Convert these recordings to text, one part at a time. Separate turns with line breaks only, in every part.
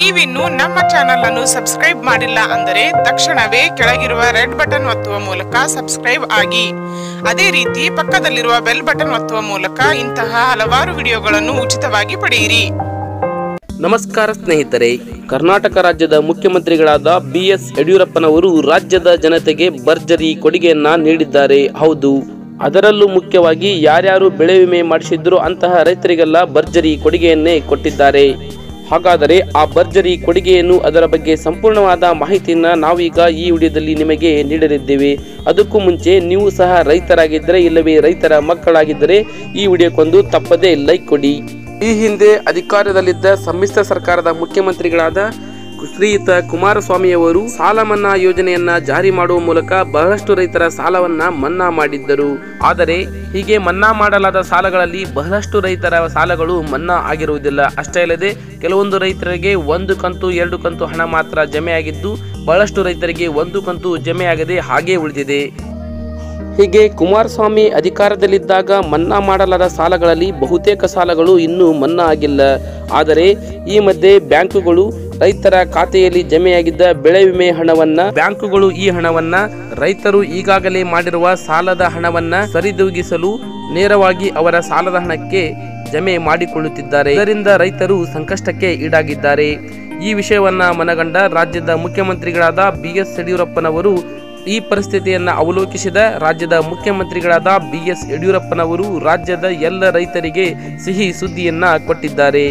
ನೀವಿನ್ನು ನಮ್ಮ ಚಾನೆಲ್ ಅನ್ನು ಸಬ್ಸ್ಕ್ರೈಬ್ ಮಾಡಿಲ್ಲ ಅಂದರೆ ತಕ್ಷಣವೇ ಕೆಳಗಿರುವ ರೆಡ್ ಬಟನ್ ಒತ್ತುವ ಮೂಲಕ ಸಬ್ಸ್ಕ್ರೈಬ್ ಆಗಿ ಅದೇ ರೀತಿ ಪಕ್ಕದಲ್ಲಿರುವ ಬೆಲ್ ಬಟನ್ ಒತ್ತುವ ಮೂಲಕ ಇಂತಹ ಹಲವಾರು ವಿಡಿಯೋಗಳನ್ನು ಉಚಿತವಾಗಿ ಪಡೆಯಿರಿ
ನಮಸ್ಕಾರ ಸ್ನೇಹಿತರೆ ಕರ್ನಾಟಕ ರಾಜ್ಯದ ಮುಖ್ಯಮಂತ್ರಿಗಳಾದ ಬಿ ಎಸ್ ಯಡಿಯೂರಪ್ಪನವರು ರಾಜ್ಯದ ಜನತೆಗೆ ಭರ್ಜರಿ ಕೊಡುಗೆಯನ್ನ ನೀಡಿದ್ದಾರೆ ಹೌದು ಅದರಲ್ಲೂ ಮುಖ್ಯವಾಗಿ ಯಾರ್ಯಾರು ಬೆಳೆ ವಿಮೆ ಮಾಡಿಸಿದ್ರು ಅಂತಹ ರೈತರಿಗೆಲ್ಲ ಭರ್ಜರಿ ಕೊಡುಗೆಯನ್ನೇ ಕೊಟ್ಟಿದ್ದಾರೆ ಹಾಗಾದರೆ ಆ ಭರ್ಜರಿ ಕೊಡುಗೆಯನ್ನು ಅದರ ಬಗ್ಗೆ ಸಂಪೂರ್ಣವಾದ ಮಾಹಿತಿಯನ್ನ ನಾವೀಗ ಈ ವಿಡಿಯೋದಲ್ಲಿ ನಿಮಗೆ ನೀಡಲಿದ್ದೇವೆ ಅದಕ್ಕೂ ಮುಂಚೆ ನೀವು ಸಹ ರೈತರಾಗಿದ್ದರೆ ಇಲ್ಲವೇ ರೈತರ ಮಕ್ಕಳಾಗಿದ್ದರೆ ಈ ವಿಡಿಯೋಕ್ಕೊಂದು ತಪ್ಪದೇ ಲೈಕ್ ಕೊಡಿ ಈ ಹಿಂದೆ ಅಧಿಕಾರದಲ್ಲಿದ್ದ ಸಮ್ಮಿಶ್ರ ಸರ್ಕಾರದ ಮುಖ್ಯಮಂತ್ರಿಗಳಾದ ಶ್ರೀಯುತ ಕುಮಾರಸ್ವಾಮಿಯವರು ಸಾಲ ಮನ್ನಾ ಯೋಜನೆಯನ್ನ ಜಾರಿ ಮಾಡುವ ಮೂಲಕ ಬಹಳಷ್ಟು ರೈತರ ಸಾಲವನ್ನ ಮನ್ನಾ ಮಾಡಿದ್ದರು ಆದರೆ ಹೀಗೆ ಮನ್ನಾ ಮಾಡಲಾದ ಸಾಲಗಳಲ್ಲಿ ಬಹಳಷ್ಟು ರೈತರ ಸಾಲಗಳು ಮನ್ನಾ ಆಗಿರುವುದಿಲ್ಲ ಅಷ್ಟೇ ಅಲ್ಲದೆ ಕೆಲವೊಂದು ರೈತರಿಗೆ ಒಂದು ಕಂತು ಎರಡು ಕಂತು ಹಣ ಮಾತ್ರ ಜಮೆಯಾಗಿದ್ದು ಬಹಳಷ್ಟು ರೈತರಿಗೆ ಒಂದು ಕಂತು ಜಮೆಯಾಗದೆ ಹಾಗೇ ಉಳಿದಿದೆ ಹೀಗೆ ಕುಮಾರಸ್ವಾಮಿ ಅಧಿಕಾರದಲ್ಲಿದ್ದಾಗ ಮನ್ನಾ ಮಾಡಲಾದ ಸಾಲಗಳಲ್ಲಿ ಬಹುತೇಕ ಸಾಲಗಳು ಇನ್ನೂ ಮನ್ನಾ ಆಗಿಲ್ಲ ಆದರೆ ಈ ಮಧ್ಯೆ ಬ್ಯಾಂಕುಗಳು ರೈತರ ಖಾತೆಯಲ್ಲಿ ಜಮೆಯಾಗಿದ್ದ ಬೆಳೆ ವಿಮೆ ಹಣವನ್ನ ಬ್ಯಾಂಕುಗಳು ಈ ಹಣವನ್ನ ರೈತರು ಈಗಾಗಲೇ ಮಾಡಿರುವ ಸಾಲದ ಹಣವನ್ನ ಸರಿದೂಗಿಸಲು ನೇರವಾಗಿ ಅವರ ಸಾಲದ ಹಣಕ್ಕೆ ಜಮೆ ಮಾಡಿಕೊಳ್ಳುತ್ತಿದ್ದಾರೆ ಇದರಿಂದ ರೈತರು ಸಂಕಷ್ಟಕ್ಕೆ ಈಡಾಗಿದ್ದಾರೆ ಈ ವಿಷಯವನ್ನ ಮನಗಂಡ ರಾಜ್ಯದ ಮುಖ್ಯಮಂತ್ರಿಗಳಾದ ಬಿ ಎಸ್ ಯಡಿಯೂರಪ್ಪನವರು ಈ ಪರಿಸ್ಥಿತಿಯನ್ನ ಅವಲೋಕಿಸಿದ ರಾಜ್ಯದ ಮುಖ್ಯಮಂತ್ರಿಗಳಾದ ಬಿ ಎಸ್ ಯಡಿಯೂರಪ್ಪನವರು ರಾಜ್ಯದ ಎಲ್ಲ ರೈತರಿಗೆ ಸಿಹಿ ಸುದ್ದಿಯನ್ನ ಕೊಟ್ಟಿದ್ದಾರೆ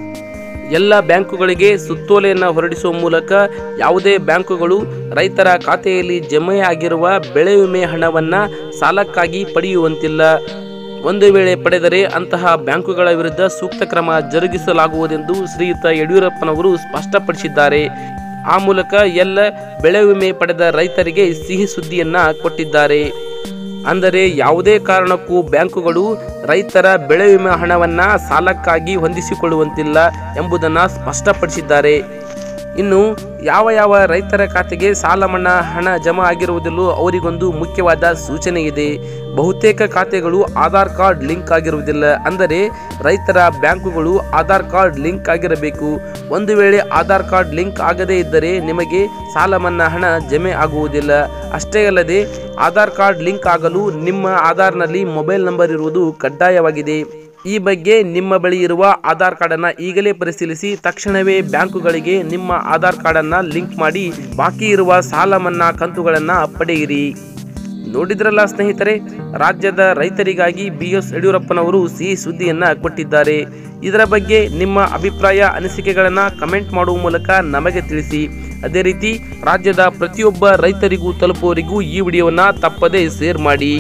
ಎಲ್ಲ ಬ್ಯಾಂಕುಗಳಿಗೆ ಸುತ್ತೋಲೆಯನ್ನು ಹೊರಡಿಸುವ ಮೂಲಕ ಯಾವುದೇ ಬ್ಯಾಂಕುಗಳು ರೈತರ ಖಾತೆಯಲ್ಲಿ ಜಮೆಯಾಗಿರುವ ಬೆಳೆ ವಿಮೆ ಹಣವನ್ನ ಸಾಲಕ್ಕಾಗಿ ಪಡೆಯುವಂತಿಲ್ಲ ಒಂದು ವೇಳೆ ಪಡೆದರೆ ಅಂತಹ ಬ್ಯಾಂಕುಗಳ ವಿರುದ್ಧ ಸೂಕ್ತ ಕ್ರಮ ಜರುಗಿಸಲಾಗುವುದೆಂದು ಶ್ರೀಯುತ ಯಡಿಯೂರಪ್ಪನವರು ಸ್ಪಷ್ಟಪಡಿಸಿದ್ದಾರೆ ಆ ಮೂಲಕ ಎಲ್ಲ ಬೆಳೆ ವಿಮೆ ಪಡೆದ ರೈತರಿಗೆ ಸಿಹಿ ಸುದ್ದಿಯನ್ನ ಕೊಟ್ಟಿದ್ದಾರೆ ಅಂದರೆ ಯಾವುದೇ ಕಾರಣಕ್ಕೂ ಬ್ಯಾಂಕುಗಳು ರೈತರ ಬೆಳೆ ವಿಮೆ ಹಣವನ್ನ ಸಾಲಕ್ಕಾಗಿ ಹೊಂದಿಸಿಕೊಳ್ಳುವಂತಿಲ್ಲ ಎಂಬುದನ್ನು ಸ್ಪಷ್ಟಪಡಿಸಿದ್ದಾರೆ ಇನ್ನು ಯಾವ ಯಾವ ರೈತರ ಖಾತೆಗೆ ಸಾಲ ಮನ್ನಾ ಹಣ ಜಮಾ ಆಗಿರುವುದಿಲ್ಲೋ ಅವರಿಗೊಂದು ಮುಖ್ಯವಾದ ಸೂಚನೆ ಇದೆ ಬಹುತೇಕ ಖಾತೆಗಳು ಆಧಾರ್ ಕಾರ್ಡ್ ಲಿಂಕ್ ಆಗಿರುವುದಿಲ್ಲ ಅಂದರೆ ರೈತರ ಬ್ಯಾಂಕುಗಳು ಆಧಾರ್ ಕಾರ್ಡ್ ಲಿಂಕ್ ಆಗಿರಬೇಕು ಒಂದು ವೇಳೆ ಆಧಾರ್ ಕಾರ್ಡ್ ಲಿಂಕ್ ಆಗದೇ ಇದ್ದರೆ ನಿಮಗೆ ಸಾಲ ಮನ್ನಾ ಹಣ ಜಮೆ ಆಗುವುದಿಲ್ಲ ಅಷ್ಟೇ ಅಲ್ಲದೆ ಆಧಾರ್ ಕಾರ್ಡ್ ಲಿಂಕ್ ಆಗಲು ನಿಮ್ಮ ಆಧಾರ್ನಲ್ಲಿ ಮೊಬೈಲ್ ನಂಬರ್ ಇರುವುದು ಕಡ್ಡಾಯವಾಗಿದೆ ಈ ಬಗ್ಗೆ ನಿಮ್ಮ ಬಳಿ ಇರುವ ಆಧಾರ್ ಕಾರ್ಡನ್ನು ಈಗಲೇ ಪರಿಶೀಲಿಸಿ ತಕ್ಷಣವೇ ಬ್ಯಾಂಕುಗಳಿಗೆ ನಿಮ್ಮ ಆಧಾರ್ ಕಾರ್ಡನ್ನು ಲಿಂಕ್ ಮಾಡಿ ಬಾಕಿ ಇರುವ ಸಾಲ ಮನ್ನಾ ಕಂತುಗಳನ್ನು ಪಡೆಯಿರಿ ನೋಡಿದ್ರಲ್ಲ ಸ್ನೇಹಿತರೆ ರಾಜ್ಯದ ರೈತರಿಗಾಗಿ ಬಿ ಎಸ್ ಯಡಿಯೂರಪ್ಪನವರು ಸಿಹಿ ಸುದ್ದಿಯನ್ನ ಕೊಟ್ಟಿದ್ದಾರೆ ಇದರ ಬಗ್ಗೆ ನಿಮ್ಮ ಅಭಿಪ್ರಾಯ ಅನಿಸಿಕೆಗಳನ್ನು ಕಮೆಂಟ್ ಮಾಡುವ ಮೂಲಕ ನಮಗೆ ತಿಳಿಸಿ ಅದೇ ರೀತಿ ರಾಜ್ಯದ ಪ್ರತಿಯೊಬ್ಬ ರೈತರಿಗೂ ತಲುಪುವವರಿಗೂ ಈ ವಿಡಿಯೋವನ್ನ ತಪ್ಪದೇ ಶೇರ್ ಮಾಡಿ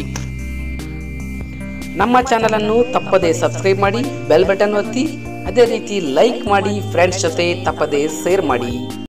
ನಮ್ಮ ಚಾನಲನ್ನು ತಪ್ಪದೇ ಸಬ್ಸ್ಕ್ರೈಬ್ ಮಾಡಿ ಬೆಲ್ ಬಟನ್ ಒತ್ತಿ ಅದೇ ರೀತಿ ಲೈಕ್ ಮಾಡಿ ಫ್ರೆಂಡ್ಸ್ ಜೊತೆ ತಪ್ಪದೇ ಶೇರ್ ಮಾಡಿ